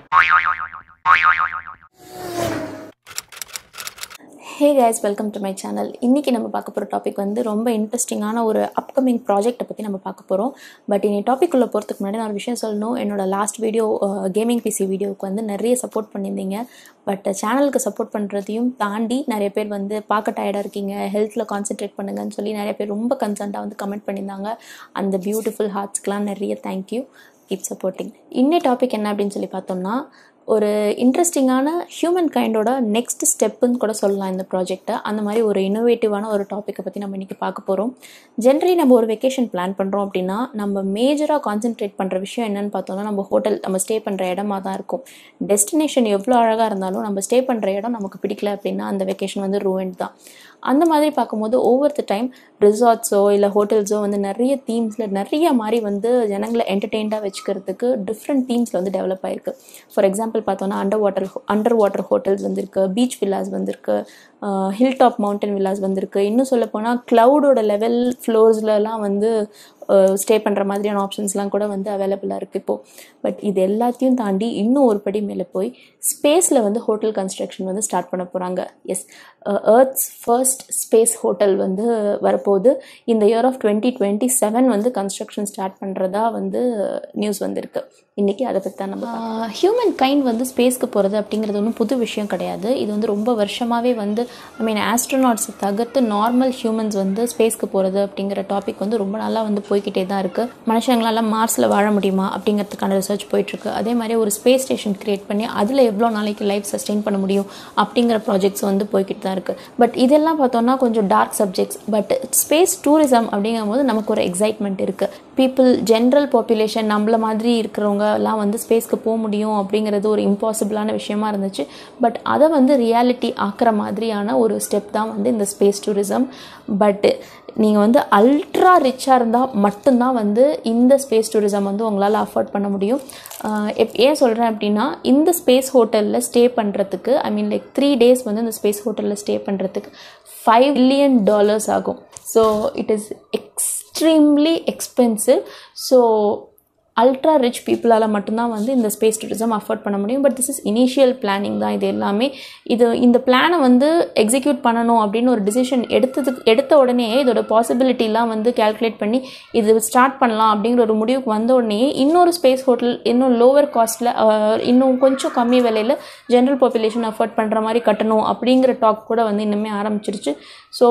hey guys welcome to my channel இன்றைக்கி நம்ம பார்க்க போகிற டாபிக் வந்து ரொம்ப இன்ட்ரெஸ்டிங்கான ஒரு அப்கமிங் ப்ராஜெக்ட்டை பற்றி நம்ம பார்க்க போகிறோம் பட் இனி டாபிக் உள்ள போகிறதுக்கு முன்னாடி நான் ஒரு விஷயம் சொல்லணும் என்னோட லாஸ்ட் வீடியோ கேமிங் பிசி வீடியோவுக்கு வந்து நிறைய சப்போர்ட் பண்ணியிருந்தீங்க பட் சேனலுக்கு சப்போர்ட் பண்ணுறதையும் தாண்டி நிறைய பேர் வந்து பார்க்க டயர்டாக இருக்கீங்க ஹெல்த்தில் கான்சென்ட்ரேட் பண்ணுங்கன்னு சொல்லி நிறைய பேர் ரொம்ப கன்சர்ன்டாக வந்து கமெண்ட் பண்ணியிருந்தாங்க அந்த பியூட்டிஃபுல் ஹார்ட்ஸ்க்கெலாம் நிறைய தேங்க்யூ கீப் சப்போர்ட்டிங் இன்னே டாபிக் என்ன அப்படின்னு சொல்லி பார்த்தோம்னா ஒரு இன்ட்ரெஸ்டிங்கான ஹியூமன் கைண்டோட நெக்ஸ்ட் ஸ்டெப்புன்னு கூட சொல்லலாம் இந்த ப்ராஜெக்ட்டை அந்த மாதிரி ஒரு இன்னோவேட்டிவான ஒரு டாப்பிக்கை பற்றி நம்ம இன்றைக்கி பார்க்க போகிறோம் ஜென்ரலி நம்ம ஒரு வெக்கேஷன் பிளான் பண்ணுறோம் அப்படின்னா நம்ம மேஜராக கான்சென்ட்ரேட் பண்ணுற விஷயம் என்னன்னு பார்த்தோம்னா நம்ம ஹோட்டல் நம்ம ஸ்டே பண்ணுற இடமா தான் இருக்கும் டெஸ்டினேஷன் எவ்வளோ அழகாக இருந்தாலும் நம்ம ஸ்டே பண்ணுற இடம் நமக்கு பிடிக்கல அப்படின்னா அந்த வெக்கேஷன் வந்து ரூவெண்ட் தான் அந்த மாதிரி பார்க்கும்போது ஒவ்வொரு டைம் ரிசார்ட்ஸோ இல்லை ஹோட்டல்ஸோ வந்து நிறைய தீம்ஸில் நிறைய மாதிரி வந்து ஜனங்களை என்டர்டெயின்டாக வச்சுக்கிறதுக்கு டிஃப்ரெண்ட் தீம்ஸில் வந்து டெவலப் ஆயிருக்கு ஃபார் எக்ஸாம்பிள் பார்த்தோன்னா under water under water hotels வந்திருக்கு பீச் வில்லாஸ் வந்திருக்கு ஹில் டாப் மவுண்டன் வில்லாஸ் வந்திருக்கு இன்னும் சொல்ல போனால் க்ளவுடோட லெவல் ஃப்ளோர்ஸ்லலாம் வந்து ஸ்டே பண்ணுற மாதிரியான ஆப்ஷன்ஸ்லாம் கூட வந்து அவைலபிளாக இருக்குது இப்போது பட் இது எல்லாத்தையும் தாண்டி இன்னும் ஒரு படி மேலே போய் ஸ்பேஸில் வந்து ஹோட்டல் கன்ஸ்ட்ரக்ஷன் வந்து ஸ்டார்ட் பண்ண போகிறாங்க as Earth's first space hotel வந்து வரப்போகுது இந்த year of twenty twenty seven வந்து கன்ஸ்ட்ரக்ஷன் ஸ்டார்ட் பண்ணுறதா வந்து நியூஸ் வந்திருக்கு இன்றைக்கி அதை பற்றி தான் நம்ம ஹியூமன் கைண்ட் வந்து ஸ்பேஸ்க்கு போகிறது அப்படிங்கிறது ஒன்றும் புது விஷயம் கிடையாது இது வந்து ரொம்ப வருஷமாகவே வந்து ஐ மீன் ஆஸ்ட்ரோனாட்ஸை தவிர்த்து நார்மல் ஹியூமன்ஸ் வந்து ஸ்பேஸ்க்கு போகிறது அப்படிங்கிற டாபிக் வந்து ரொம்ப நாளாக வந்து போய்கிட்டே தான் இருக்குது மனுஷங்களால் மார்ஸில் வாழ முடியுமா அப்படிங்கிறதுக்கான ரிசர்ச் போயிட்டுருக்கு அதே மாதிரி ஒரு ஸ்பேஸ் ஸ்டேஷன் க்ரியேட் பண்ணி அதில் எவ்வளோ நாளைக்கு லைஃப் சஸ்டெயின் பண்ண முடியும் அப்படிங்கிற ப்ராஜெக்ட்ஸ் வந்து போய்கிட்டு தான் இருக்குது பட் இதெல்லாம் பார்த்தோன்னா கொஞ்சம் dark subjects but space tourism அப்படிங்கும்போது நமக்கு ஒரு எக்ஸைட்மெண்ட் இருக்குது பீப்புள் ஜென்ரல் பாப்புலேஷன் நம்மள மாதிரி இருக்கிறவங்க எல்லாம் வந்து ஸ்பேஸ்க்கு போக முடியும் அப்படிங்கிறது ஒரு இம்பாசிபிளான விஷயமா இருந்துச்சு பட் அதை வந்து ரியாலிட்டி ஆக்கிற மாதிரியான ஒரு ஸ்டெப் தான் வந்து இந்த ஸ்பேஸ் டூரிசம் பட்டு நீங்கள் வந்து அல்ட்ரா ரிச்சாக இருந்தால் மட்டும்தான் வந்து இந்த ஸ்பேஸ் டூரிசம் வந்து உங்களால் அஃபோர்ட் பண்ண முடியும் எப் ஏன் சொல்கிறேன் அப்படின்னா இந்த ஸ்பேஸ் ஹோட்டலில் ஸ்டே பண்ணுறதுக்கு I mean like three days வந்து இந்த ஸ்பேஸ் ஹோட்டலில் ஸ்டே பண்ணுறதுக்கு ஃபைவ் பில்லியன் டாலர்ஸ் ஆகும் so it is extremely expensive so ultra rich பீப்புளால் மட்டும்தான் வந்து இந்த ஸ்பேஸ் டூரிசம் அஃபோர்ட் பண்ண முடியும் but this is initial planning தான் இது எல்லாமே இது இந்த பிளானை வந்து எக்ஸிக்யூட் பண்ணணும் அப்படின்னு ஒரு டிசிஷன் எடுத்ததுக்கு எடுத்த உடனே இதோட பாசிபிலிட்டிலாம் வந்து கேல்குலேட் பண்ணி இது ஸ்டார்ட் பண்ணலாம் அப்படிங்கிற ஒரு முடிவுக்கு வந்த உடனே இன்னொரு ஸ்பேஸ் ஹோட்டல் இன்னும் லோவர் காஸ்ட்டில் இன்னும் கொஞ்சம் கம்மி விலையில் ஜென்ரல் பாப்புலேஷன் அஃபோர்ட் பண்ணுற மாதிரி கட்டணும் அப்படிங்கிற டாக் கூட வந்து இன்னுமே ஆரம்பிச்சிருச்சு ஸோ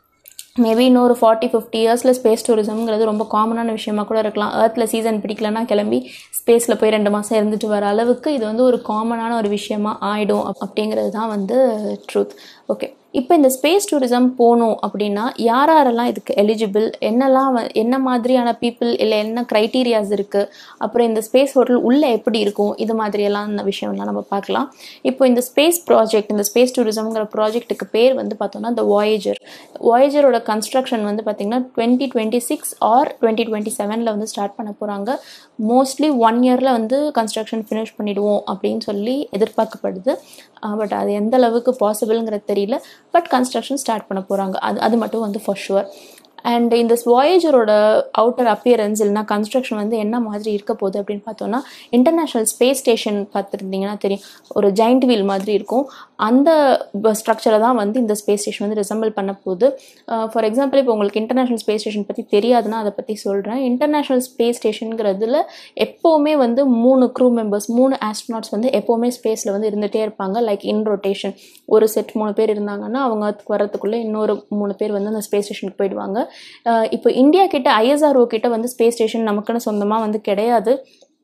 மேபி இன்னொரு ஃபார்ட்டி ஃபிஃப்டி இயர்ஸில் ஸ்பேஸ் டூரிசம்ங்கிறது ரொம்ப காமனான விஷயமா கூட இருக்கலாம் ஏர்த்தில் சீசன் பிடிக்கலன்னா கிளம்பி ஸ்பேஸில் போய் ரெண்டு மாதம் இருந்துட்டு வர அளவுக்கு இது வந்து ஒரு காமனான ஒரு விஷயமா ஆகிடும் அப்படிங்கிறது தான் வந்து ட்ரூத் ஓகே இப்போ இந்த ஸ்பேஸ் டூரிசம் போகணும் அப்படின்னா யார் யாரெல்லாம் இதுக்கு எலிஜிபிள் என்னெல்லாம் என்ன மாதிரியான பீப்புள் இல்லை என்ன க்ரைட்டீரியாஸ் இருக்குது அப்புறம் இந்த ஸ்பேஸ் ஹோட்டல் உள்ளே எப்படி இருக்கும் இது மாதிரியெல்லாம் இந்த விஷயம்லாம் நம்ம பார்க்கலாம் இப்போ இந்த ஸ்பேஸ் ப்ராஜெக்ட் இந்த ஸ்பேஸ் டூரிசம்ங்கிற ப்ராஜெக்ட்டுக்கு பேர் வந்து பார்த்தோம்னா இந்த வாயேஜர் வாயேஜரோட கன்ஸ்ட்ரக்ஷன் வந்து பார்த்திங்கன்னா twenty twenty six or twenty twenty செவனில் வந்து ஸ்டார்ட் பண்ண போகிறாங்க மோஸ்ட்லி ஒன் இயரில் வந்து கன்ஸ்ட்ரக்ஷன் ஃபினிஷ் பண்ணிவிடுவோம் அப்படின்னு சொல்லி எதிர்பார்க்கப்படுது பட் அது எந்த அளவுக்கு பாசிபிள்ங்கிறது தெரியல பட் கன்ஸ்ட்ரக்ஷன் ஸ்டார்ட் பண்ண போகிறாங்க அது அது மட்டும் வந்து ஃபார் ஷுவர் அண்ட் இந்த வாயேஜரோட அவுட்டர் அப்பியரன்ஸ் இல்லைனா கன்ஸ்ட்ரக்ஷன் வந்து என்ன மாதிரி இருக்க போகுது அப்படின்னு பார்த்தோன்னா இன்டர்நேஷ்னல் ஸ்பேஸ் ஸ்டேஷன் பார்த்துருந்தீங்கன்னா தெரியும் ஒரு ஜாயிண்ட் வீல் மாதிரி இருக்கும் அந்த ஸ்ட்ரக்சரை தான் வந்து இந்த ஸ்பேஸ் ஸ்டேஷன் வந்து ரிசம்பிள் பண்ண போகுது ஃபார் எக்ஸாம்பிள் இப்போ உங்களுக்கு இன்டர்நேஷ்னல் ஸ்பேஸ் ஸ்டேஷன் பற்றி தெரியாதுன்னா அதை பற்றி சொல்கிறேன் இன்டர்நேஷ்னல் ஸ்பேஸ் ஸ்டேஷனுங்கிறதுல எப்போவுமே வந்து மூணு க்ரூ மெம்பர்ஸ் மூணு ஆஸ்ட்ரோனாட்ஸ் வந்து எப்போவுமே ஸ்பேஸில் வந்து இருந்துகிட்டே இருப்பாங்க லைக் இன் ரொட்டேஷன் ஒரு செட் மூணு பேர் இருந்தாங்கன்னா அவங்க வரத்துக்குள்ளே இன்னொரு மூணு பேர் வந்து அந்த ஸ்பேஸ் ஸ்டேஷனுக்கு போயிடுவாங்க இப்போ இந்தியா கிட்ட ஐஎஸ்ஆர்ஓ கிட்ட வந்து ஸ்பேஸ் ஸ்டேஷன் நமக்குன்னு சொந்தமாக வந்து கிடையாது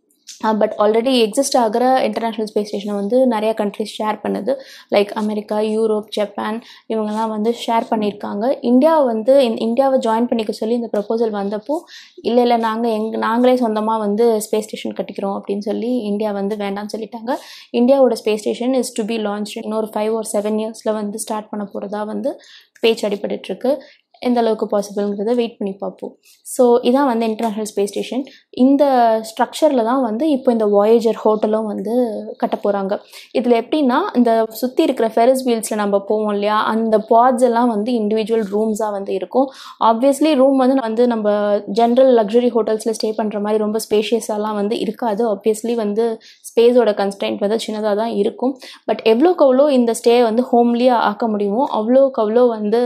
பட் ஆல்ரெடி எக்ஸிஸ்ட் ஆகிற இன்டர்நேஷ்னல் ஸ்பேஸ் ஸ்டேஷனை வந்து நிறையா கண்ட்ரிஸ் ஷேர் பண்ணுது லைக் அமெரிக்கா யூரோப் ஜப்பான் இவங்கெல்லாம் வந்து ஷேர் பண்ணியிருக்காங்க இந்தியா வந்து இந்தியாவை ஜாயின் பண்ணிக்க சொல்லி இந்த ப்ரப்போசல் வந்தப்போ இல்லை இல்லை நாங்கள் எங் நாங்களே சொந்தமாக வந்து ஸ்பேஸ் ஸ்டேஷன் கட்டிக்கிறோம் அப்படின்னு சொல்லி இந்தியா வந்து வேண்டாம்னு சொல்லிட்டாங்க இந்தியாவோட space station is to be launch இன்னொரு ஃபைவ் ஒரு செவன் இயர்ஸில் வந்து ஸ்டார்ட் பண்ண போகிறதா வந்து பேச்சு அடிபட்டுருக்கு எந்த அளவுக்கு பாசிபிள்ங்கிறத வெயிட் பண்ணி பார்ப்போம் ஸோ இதான் வந்து இன்டர்நேஷ்னல் ஸ்பேஸ் ஸ்டேஷன் இந்த ஸ்ட்ரக்சரில் தான் வந்து இப்போ இந்த வாயேஜர் ஹோட்டலும் வந்து கட்ட போகிறாங்க இதில் எப்படின்னா இந்த சுற்றி இருக்கிற ஃபெரஸ் வீல்ஸில் நம்ம போவோம் இல்லையா அந்த பாட்ஸ் எல்லாம் வந்து இண்டிவிஜுவல் ரூம்ஸாக வந்து இருக்கும் ஆப்வியஸ்லி ரூம் வந்து வந்து நம்ம ஜென்ரல் லக்ஸரி ஹோட்டல்ஸில் ஸ்டே பண்ணுற மாதிரி ரொம்ப ஸ்பேஷியஸாலாம் வந்து இருக்காது ஆப்வியஸ்லி வந்து ஸ்பேஸோட கன்ஸ்டன்ட் வந்து சின்னதாக தான் இருக்கும் பட் எவ்வளோக்கு அவ்வளோ இந்த ஸ்டே வந்து ஹோம்லியாக ஆக்க முடியுமோ அவ்வளோக்கு அவ்வளோ வந்து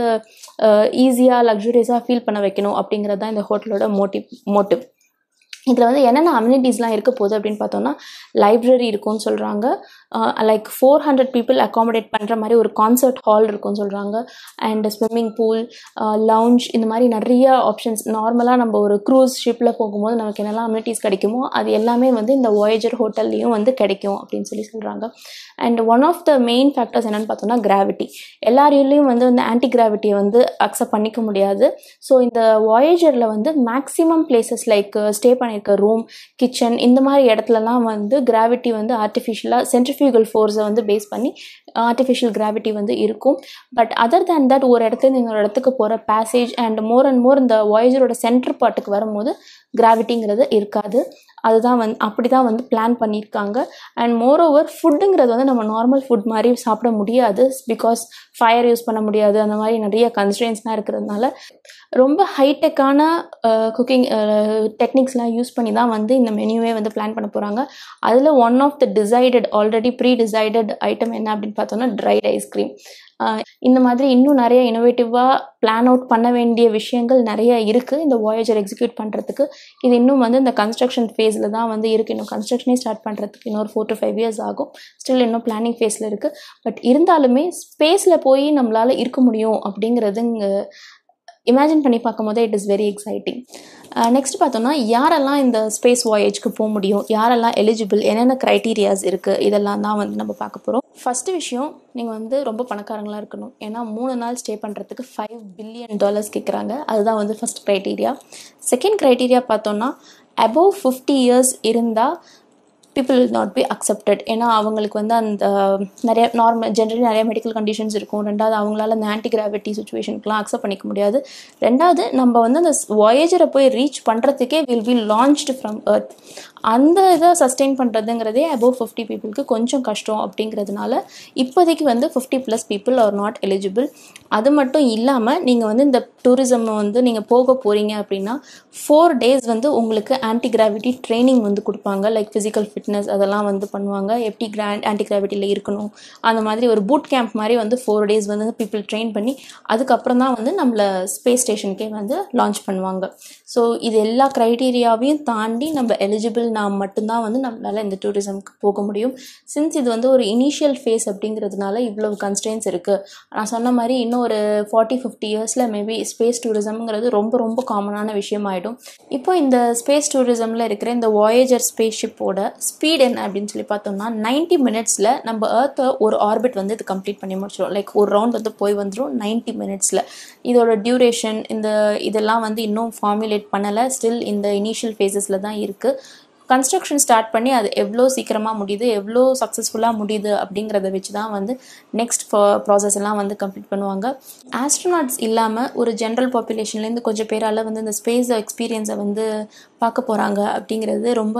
ஈஸியாக லக்ஸுரியஸாக ஃபீல் பண்ண வைக்கணும் அப்படிங்கிறது தான் இந்த ஹோட்டலோட மோட்டிவ் மோட்டிவ் இதில் வந்து என்னென்ன அம்யூனிட்டிஸ்லாம் இருக்க போகுது அப்படின்னு பார்த்தோம்னா லைப்ரரி இருக்கும்னு சொல்கிறாங்க like four hundred people accommodate பண்ணுற மாதிரி ஒரு கான்சர்ட் ஹால் இருக்கும்னு சொல்கிறாங்க அண்ட் ஸ்விம்மிங் பூல் லவுஞ்ச் இந்த மாதிரி நிறைய ஆப்ஷன்ஸ் நார்மலாக நம்ம ஒரு க்ரூஸ் ஷிப்பில் போகும்போது நமக்கு என்னெல்லாம் அம்யூனிட்டிஸ் கிடைக்குமோ அது எல்லாமே வந்து இந்த வாயேஜர் ஹோட்டல்லையும் வந்து கிடைக்கும் அப்படின்னு சொல்லி சொல்கிறாங்க and one of the main factors என்னென்னு பார்த்தோம்னா கிராவிட்டி எல்லாரையும் வந்து வந்து ஆன்டி கிராவிட்டியை வந்து அக்செப்ட் பண்ணிக்க முடியாது ஸோ இந்த வாயேஜரில் வந்து மேக்ஸிமம் பிளேசஸ் லைக் ஸ்டே பண்ணியிருக்க ரூம் கிச்சன் இந்த மாதிரி இடத்துலலாம் வந்து கிராவிட்டி வந்து ஆர்டிஃபிஷியலாக சென்ட்ரிஃபியூகல் ஃபோர்ஸை வந்து பேஸ் பண்ணி ஆர்டிஃபிஷியல் கிராவிட்டி வந்து இருக்கும் பட் அதர் தேன் தட் ஒரு இடத்துல இன்னொரு இடத்துக்கு போகிற passage and more and more இந்த வாயேஜரோட சென்டர் பார்ட்டுக்கு வரும்போது கிராவிட்டிங்கிறது இருக்காது அதுதான் வந்து அப்படி தான் வந்து பிளான் பண்ணியிருக்காங்க அண்ட் மோர் ஓவர் ஃபுட்டுங்கிறது வந்து நம்ம நார்மல் ஃபுட் மாதிரி சாப்பிட முடியாது பிகாஸ் ஃபயர் யூஸ் பண்ண முடியாது அந்த மாதிரி நிறைய கன்ஸ்ட்ரெயின்ஸ்லாம் இருக்கிறதுனால ரொம்ப ஹைடெக்கான குக்கிங் டெக்னிக்ஸ்லாம் யூஸ் பண்ணி தான் வந்து இந்த மெனுவே வந்து பிளான் பண்ண போகிறாங்க அதில் one of the decided already pre decided item என்ன அப்படின்னு பார்த்தோன்னா ட்ரைட் ஐஸ்கிரீம் இந்த மாதிரி இன்னும் நிறைய இனோவேட்டிவாக பிளான் அவுட் பண்ண வேண்டிய விஷயங்கள் நிறைய இருக்குது இந்த வாயேஜர் எக்ஸிக்யூட் பண்ணுறதுக்கு இது இன்னும் வந்து இந்த கன்ஸ்ட்ரக்ஷன் ஃபேஸில் தான் வந்து இருக்குது இன்னும் கன்ஸ்ட்ரக்ஷனே ஸ்டார்ட் பண்ணுறதுக்கு இன்னொரு ஃபோர் டு ஃபைவ் இயர்ஸ் ஆகும் ஸ்டில் இன்னும் பிளானிங் ஃபேஸில் இருக்குது பட் இருந்தாலுமே ஸ்பேஸில் போய் நம்மளால் இருக்க முடியும் அப்படிங்கிறது இங்கே இமேஜின் பண்ணி பார்க்கும் போதே it is very exciting next பார்த்தோம்னா யாரெல்லாம் இந்த ஸ்பேஸ் வாயேஜ்க்கு போக முடியும் யாரெல்லாம் எலிஜிபிள் என்னென்ன க்ரைட்டீரியாஸ் இருக்குது இதெல்லாம் தான் வந்து நம்ம பார்க்க போகிறோம் ஃபஸ்ட்டு விஷயம் நீங்கள் வந்து ரொம்ப பணக்காரங்களாக இருக்கணும் ஏன்னா மூணு நாள் ஸ்டே பண்ணுறதுக்கு ஃபைவ் பில்லியன் டாலர்ஸ் கேட்குறாங்க அதுதான் வந்து ஃபஸ்ட் க்ரைட்டீரியா செகண்ட் க்ரைட்டீரியா பார்த்தோன்னா அபோவ் ஃபிஃப்டி இயர்ஸ் இருந்தால் people will not be accepted ஏன்னா அவங்களுக்கு வந்து அந்த நிறைய நார்மல் ஜென்ரலி நிறைய மெடிக்கல் கண்டிஷன்ஸ் இருக்கும் ரெண்டாவது அவங்களால அந்த ஆன்டி கிராவிட்டி சுச்சுவேஷனுக்குலாம் அக்செப்ட் பண்ணிக்க முடியாது ரெண்டாவது நம்ம வந்து அந்த வாயேஜரை போய் ரீச் பண்ணுறதுக்கே will be launched from earth அந்த இதை சஸ்டெயின் பண்ணுறதுங்கிறதே அபோவ் ஃபிஃப்டி பீப்புளுக்கு கொஞ்சம் கஷ்டம் அப்படிங்கிறதுனால இப்போதைக்கு வந்து fifty plus people are not eligible அது மட்டும் இல்லாமல் நீங்கள் வந்து இந்த டூரிசம் வந்து நீங்கள் போக போகிறீங்க அப்படின்னா ஃபோர் டேஸ் வந்து உங்களுக்கு ஆன்டி கிராவிட்டி ட்ரைனிங் வந்து கொடுப்பாங்க லைக் ஃபிசிக்கல் ஃபிட்னஸ் அதெல்லாம் வந்து பண்ணுவாங்க எப்படி கிராண்ட் ஆன்டி கிராவிட்டியில் இருக்கணும் அந்த மாதிரி ஒரு பூட் கேம்ப் மாதிரி வந்து ஃபோர் டேஸ் வந்து பீப்புள் ட்ரெயின் பண்ணி அதுக்கப்புறம் தான் வந்து நம்மளை ஸ்பேஸ் ஸ்டேஷனுக்கே வந்து லான்ச் பண்ணுவாங்க ஸோ இது எல்லா க்ரைட்டீரியாவையும் தாண்டி நம்ம எலிஜிபிள் நாம் மட்டும்தான் வந்து நம்மளால் இந்த டூரிசம்க்கு போக முடியும் சின்ஸ் இது வந்து ஒரு இனிஷியல் ஃபேஸ் அப்படிங்கிறதுனால இவ்வளவு கன்ஸ்டன்ஸ் இருக்குது நான் சொன்ன மாதிரி இன்னும் ஒரு ஃபார்ட்டி ஃபிஃப்டி இயர்ஸில் மேபி ஸ்பேஸ் டூரிசம்ங்கிறது ரொம்ப ரொம்ப காமனான விஷயம் ஆகிடும் இப்போ இந்த ஸ்பேஸ் டூரிசமில் இருக்கிற இந்த வாயேஜர் ஸ்பேஸ் ஷிப்போட ஸ்பீட் என்ன அப்படின்னு சொல்லி பார்த்தோம்னா நைன்ட்டி மினிட்ஸில் நம்ம ஏர்த்தை ஒரு ஆர்பிட் வந்து இது கம்ப்ளீட் பண்ணி முடிச்சிடும் லைக் ஒரு ரவுண்ட் வந்து போய் வந்துடும் நைன்ட்டி மினிட்ஸில் இதோட டியூரேஷன் இந்த இதெல்லாம் வந்து இன்னும் ஃபார்முலேட் பண்ணலை ஸ்டில் இந்த இனிஷியல் ஃபேஸஸில் தான் இருக்குது கன்ஸ்ட்ரக்ஷன் ஸ்டார்ட் பண்ணி அது எவ்வளோ சீக்கிரமாக முடியுது எவ்வளோ சக்ஸஸ்ஃபுல்லாக முடியுது அப்படிங்கிறத வச்சு தான் வந்து நெக்ஸ்ட் ப்ராசஸ் எல்லாம் வந்து கம்ப்ளீட் பண்ணுவாங்க ஆஸ்ட்ரோனாட்ஸ் இல்லாமல் ஒரு ஜென்ரல் பாப்புலேஷன்லேருந்து கொஞ்சம் பேரால் வந்து இந்த ஸ்பேஸ் எக்ஸ்பீரியன்ஸை வந்து பார்க்க போகிறாங்க அப்படிங்கிறது ரொம்ப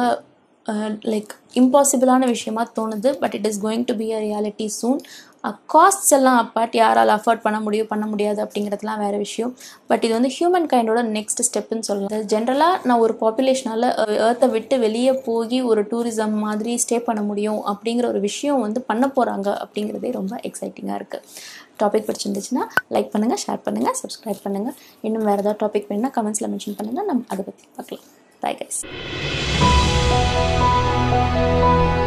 லைக் இம்பாசிபிளான விஷயமா தோணுது but it is going to be a reality soon costs எல்லாம் அப்பார்ட் யாரால் அஃபோர்ட் பண்ண முடியும் பண்ண முடியாது அப்படிங்கிறதுலாம் வேறு விஷயம் பட் இது வந்து ஹியூமன் கைண்டோட நெக்ஸ்ட் ஸ்டெப்புன்னு சொல்லலாம் ஜென்ரலாக நான் ஒரு பாப்புலேஷனால் ஏர்த்தை விட்டு வெளியே போய் ஒரு டூரிசம் மாதிரி ஸ்டே பண்ண முடியும் அப்படிங்கிற ஒரு விஷயம் வந்து பண்ண போகிறாங்க அப்படிங்கிறதே ரொம்ப எக்ஸைட்டிங்காக இருக்குது டாபிக் பிடிச்சிருந்துச்சுன்னா லைக் பண்ணுங்கள் ஷேர் பண்ணுங்கள் சப்ஸ்கிரைப் பண்ணுங்கள் இன்னும் வேறு ஏதாவது டாபிக் வேணுன்னா கமெண்ட்ஸில் மென்ஷன் பண்ணுங்கள் நம்ம அதை பற்றி பார்க்கலாம் பாய் கைஸ்